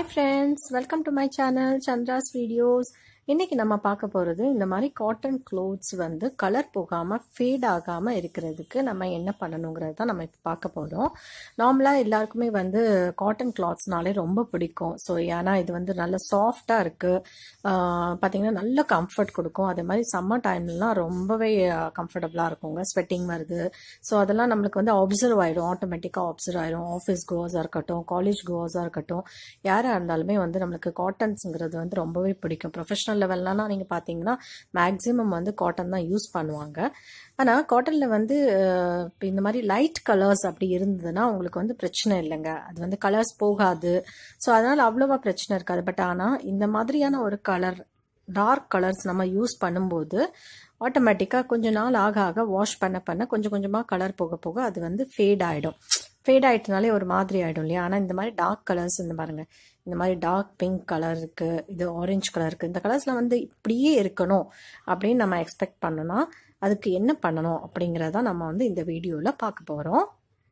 hi friends welcome to my channel Chandra's videos இன்னைக்கு நம்ம பார்க்க போகிறது இந்த மாதிரி காட்டன் க்ளோத்ஸ் வந்து கலர் போகாமல் ஃபேட் ஆகாமல் இருக்கிறதுக்கு நம்ம என்ன பண்ணணுங்கிறது தான் நம்ம இப்போ பார்க்க போகிறோம் நார்மலாக எல்லாருக்குமே வந்து காட்டன் கிளாத்ஸ்னாலே ரொம்ப பிடிக்கும் ஸோ ஏன்னா இது வந்து நல்ல சாஃப்டாக இருக்குது பார்த்தீங்கன்னா நல்ல கம்ஃபர்ட் கொடுக்கும் அதே மாதிரி சம்மர் டைம்லலாம் ரொம்பவே கம்ஃபர்டபுளாக இருக்குங்க ஸ்வெட்டிங் வருது ஸோ அதெல்லாம் நம்மளுக்கு வந்து அப்சர்வ் ஆகிடும் ஆட்டோமேட்டிக்காக அப்சர்வ் ஆகிடும் ஆஃபீஸ் கோவர்ஸாக இருக்கட்டும் காலேஜ் கோவர்ஸாக இருக்கட்டும் யாராக இருந்தாலுமே வந்து நம்மளுக்கு காட்டன்ஸுங்கிறது வந்து ரொம்பவே பிடிக்கும் ப்ரொஃபஷனல் லெவல்லாம் நீங்கள் பார்த்தீங்கன்னா மேக்ஸிமம் வந்து காட்டன் தான் யூஸ் பண்ணுவாங்க ஆனால் காட்டனில் வந்து இப்போ இந்த மாதிரி லைட் கலர்ஸ் அப்படி இருந்ததுன்னா உங்களுக்கு வந்து பிரச்சனை இல்லைங்க அது வந்து கலர்ஸ் போகாது ஸோ அதனால் அவ்வளோவா பிரச்சனை இருக்காது பட் ஆனால் இந்த மாதிரியான ஒரு கலர் டார்க் கலர்ஸ் நம்ம யூஸ் பண்ணும்போது ஆட்டோமேட்டிக்காக கொஞ்சம் நாள் ஆக ஆக வாஷ் பண்ண பண்ண கொஞ்சம் கொஞ்சமாக கலர் போக போக அது வந்து ஃபேட் ஆகிடும் ஃபேட் ஆகிட்டனாலே ஒரு மாதிரி ஆகிடும் இல்லையா ஆனால் இந்த மாதிரி டார்க் கலர்ஸ் இந்த பாருங்கள் இந்த மாதிரி டார்க் பிங்க் கலர் இருக்குது இது ஆரஞ்சு கலர் இருக்குது இந்த கலர்ஸில் வந்து இப்படியே இருக்கணும் அப்படின்னு நம்ம எக்ஸ்பெக்ட் பண்ணோன்னா அதுக்கு என்ன பண்ணணும் அப்படிங்கிறத நம்ம வந்து இந்த வீடியோவில் பார்க்க போகிறோம்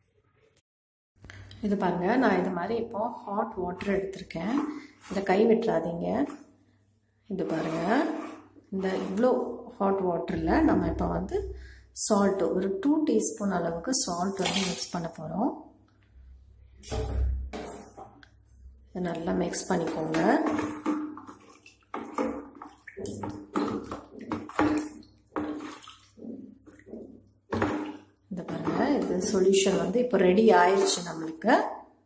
இது பாருங்கள் நான் இது மாதிரி இப்போது ஹாட் வாட்டர் எடுத்திருக்கேன் இதை கை விட்டுறாதீங்க இது பாருங்கள் இந்த இவ்வளோ ஹாட் வாட்டரில் நம்ம இப்போ வந்து சால்ட்டு ஒரு டூ டீஸ்பூன் அளவுக்கு சால்ட் வந்து மிக்ஸ் பண்ண போகிறோம் இதை நல்லா மிக்ஸ் பண்ணிக்கோங்க இந்த பாருங்க இது சொல்யூஷன் வந்து இப்போ ரெடி ஆயிடுச்சு நம்மளுக்கு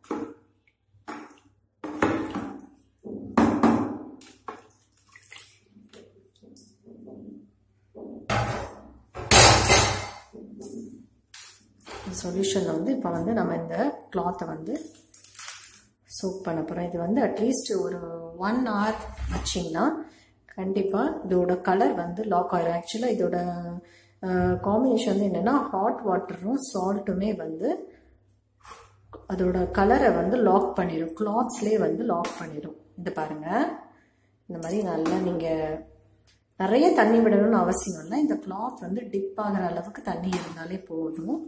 சொல்யூஷனில் வந்து இப்போ வந்து நம்ம இந்த கிளாத்தை வந்து சோப் பண்ண போகிறோம் இது வந்து அட்லீஸ்ட் ஒரு ஒன் ஹவர் வச்சிங்கன்னா கண்டிப்பாக இதோட கலர் வந்து லாக் ஆகிடும் ஆக்சுவலாக இதோட காம்பினேஷன் வந்து என்னென்னா ஹாட் வாட்டரும் சால்ட்டுமே வந்து அதோட கலரை வந்து லாக் பண்ணிடும் கிளாத்ஸ்லேயே வந்து லாக் பண்ணிடும் இது பாருங்கள் இந்த மாதிரி நல்லா நீங்கள் நிறைய தண்ணி விடணும்னு அவசியம் இல்லை இந்த கிளாத் வந்து டிப் ஆகிற அளவுக்கு தண்ணி இருந்தாலே போதும்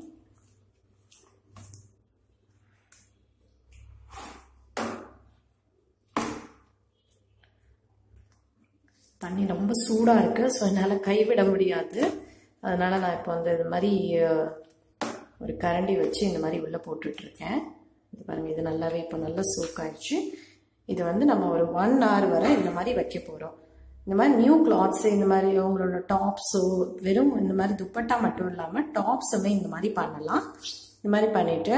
தண்ணி ரொம்ப சூடாக இருக்குது ஸோ என்னால் கைவிட முடியாது அதனால் நான் இப்போ வந்து இது மாதிரி ஒரு கரண்டி வச்சு இந்த மாதிரி உள்ளே போட்டுட்ருக்கேன் இது பாருங்கள் இது நல்லாவே இப்போ நல்லா சூக் ஆயிடுச்சு இது வந்து நம்ம ஒரு ஒன் ஹவர் வரை இந்த மாதிரி வைக்க போகிறோம் இந்த மாதிரி நியூ கிளாத்ஸு இந்த மாதிரி உங்களோட டாப்ஸோ வெறும் இந்த மாதிரி துப்பட்டா மட்டும் இல்லாமல் டாப்ஸுமே இந்த மாதிரி பண்ணலாம் இந்த மாதிரி பண்ணிவிட்டு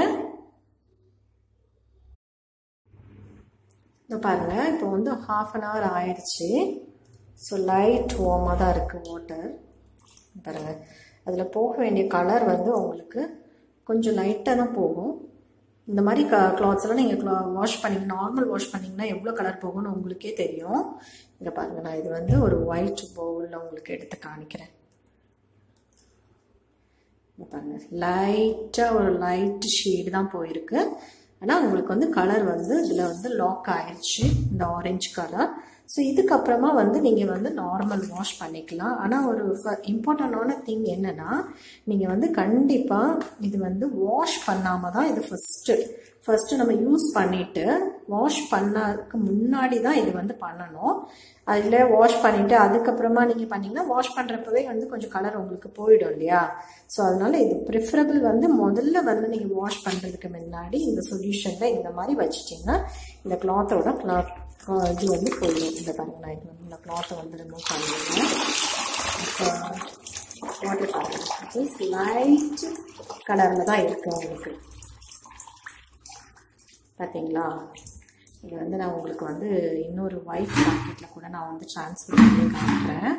இந்த பாருங்கள் இப்போ வந்து ஹாஃப் அன் ஹவர் ஆயிடுச்சு ஸோ லைட் வார்மாக தான் இருக்குது வாட்டர் பாருங்கள் அதில் போக வேண்டிய கலர் வந்து உங்களுக்கு கொஞ்சம் லைட்டாக தான் போகும் இந்த மாதிரி க கிளாத்ஸ்லாம் நீங்கள் க்ளா வாஷ் பண்ணிங்க நார்மல் வாஷ் பண்ணிங்கன்னா எவ்வளோ கலர் போகும்னு உங்களுக்கே தெரியும் இங்கே பாருங்கள் நான் இது வந்து ஒரு ஒயிட் பவுலில் உங்களுக்கு எடுத்து காணிக்கிறேன் பாருங்கள் லைட்டாக ஒரு லைட் ஷேடு தான் போயிருக்கு ஆனால் உங்களுக்கு வந்து கலர் வந்து இதில் வந்து லாக் ஆயிடுச்சு இந்த ஆரஞ்சு கலர் ஸோ இதுக்கப்புறமா வந்து நீங்கள் வந்து நார்மல் வாஷ் பண்ணிக்கலாம் ஆனால் ஒரு இம்பார்ட்டண்டான திங் என்னென்னா நீங்கள் வந்து கண்டிப்பாக இது வந்து வாஷ் பண்ணாமல் தான் இது ஃபஸ்ட்டு ஃபஸ்ட்டு நம்ம யூஸ் பண்ணிவிட்டு வாஷ் பண்ணதுக்கு முன்னாடி தான் இது வந்து பண்ணணும் அதில் வாஷ் பண்ணிவிட்டு அதுக்கப்புறமா நீங்கள் பண்ணிங்கன்னா வாஷ் பண்ணுறப்பவே வந்து கொஞ்சம் கலர் உங்களுக்கு போயிடும் இல்லையா ஸோ அதனால் இது ப்ரிஃபரபிள் வந்து முதல்ல வந்து நீங்கள் வாஷ் பண்ணுறதுக்கு முன்னாடி இந்த சொல்யூஷனில் இந்த மாதிரி வச்சுட்டிங்கன்னா இந்த கிளாத்தோட கிளாத் இது வந்து போயிடும் இந்த பாருங்க நான் இது வந்து இந்த கிளாத்தை வந்து ரிமூவ் பண்ணிடுறேன் இப்போ வாட்டர் பாருங்க லைட் கலரில் தான் இருக்குது உங்களுக்கு பார்த்தீங்களா இது வந்து நான் உங்களுக்கு வந்து இன்னொரு ஒயிட் பாக்கெட்டில் கூட நான் வந்து ட்ரான்ஸ்ஃபர் பண்ணி காமிக்கிறேன்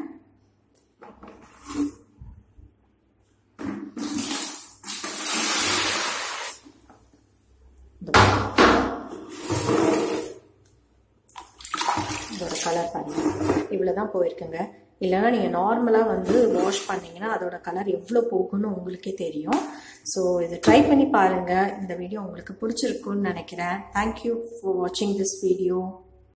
இதோட கலர் பாருங்கள் இவ்வளோ தான் போயிருக்குங்க இல்லைனா நீங்கள் நார்மலாக வந்து வாஷ் பண்ணிங்கன்னா அதோட கலர் எவ்வளோ போகும்னு உங்களுக்கே தெரியும் ஸோ இதை ட்ரை பண்ணி பாருங்கள் இந்த வீடியோ உங்களுக்கு பிடிச்சிருக்குன்னு நினைக்கிறேன் தேங்க்யூ ஃபார் வாட்சிங் திஸ் வீடியோ